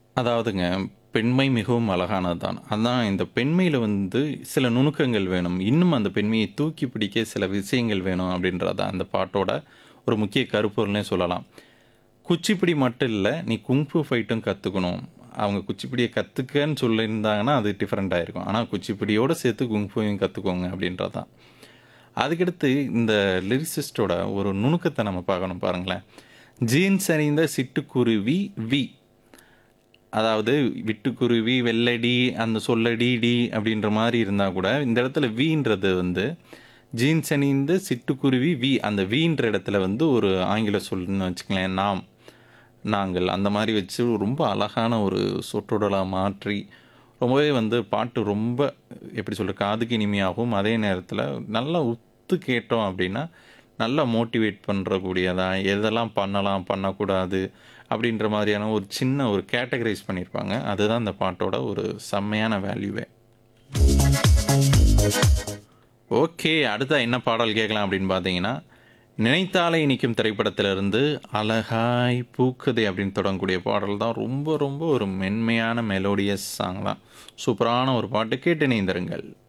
அதாவதுங்க, பெண்மை மிகவும் அழகானது தான். அதான் இந்த பெண்மையில வந்து சில நுணுக்கங்கள் வேணும். இன்னும் அந்த பெண்மையை தூக்கி பிடிக்க சில விஷயங்கள் வேணும் அப்படின்றது தான் அந்த பாட்டோட ஒரு முக்கிய கருப்பொருள்னே சொல்லலாம். குச்சிப்புடி மட்டும் இல்ல, நீ குங்ஃபூ ஃபைட்டும் கத்துக்கணும். அவங்க குச்சிப்புடிய கத்துக்கன்னு சொல்லியிருந்தாங்கன்னா, அது டிஃபரெண்ட் ஆயிருக்கும். ஆனா குச்சிப்புடியோட சேர்த்து குங்ஃபூவையும் கத்துக்கோங்க அப்படின்றது தான். அதுக்கடுத்து இந்த லிரிசிஸ்ட்டோட ஒரு நுணுக்கத்த நம்ம பார்க்கணும் பாருங்களேன். ஜீன்ஸ் அணிந்த சிட்டுக்குருவி வி. அதாவது விட்டுக்குருவி, வெள்ளடி, அந்த சொல்லடி, டி அப்படின்ற மாரி இருந்தா கூட, இந்த இடத்துல வின்றது வந்து ஜீன்ஸ் அணிந்த சிட்டுக்குருவி வி. அந்த வின்ற இடத்துல வந்து ஒரு ஆங்கில சொல்லுன்னு வச்சுக்கங்களேன். நாம், நாங்கள் அந்த மாரி வச்சு ரொம்ப அழகான ஒரு சொற்றொடரா மாற்றி, ரொம்பவே வந்து பாட்டு ரொம்ப எப்படி சொல்றது, காதுக்கு இனிமையாகவும், அதே நேரத்தில நல்லா உத்து கேட்டோம் அப்படின்னா, நல்லா மோட்டிவேட் பண்றக்கூடியதா, எதெல்லாம் பண்ணலாம், பண்ணக்கூடாது அப்படின்ற மாரியான ஒரு சின்ன ஒரு கேட்டகரைஸ் பண்ணியிருப்பாங்க. அதுதான் இந்த பாட்டோட ஒரு செம்மையான வேல்யூவே. ஓகே. அடுத்தா என்ன பாடல் கேட்கலாம் அப்படின்னு பார்த்தீங்கன்னா, நினைத்தாலே இனிக்கும் திரைப்படத்திலிருந்து அழகாய் பூக்குதே அப்படின்னு தொடங்கக்கூடிய பாடல் தான் ரொம்ப ரொம்ப ஒரு மென்மையான மெலோடியஸ் சாங் தான். சூப்பரான ஒரு பாட்டு கேட்டு இணைந்திருங்கள்.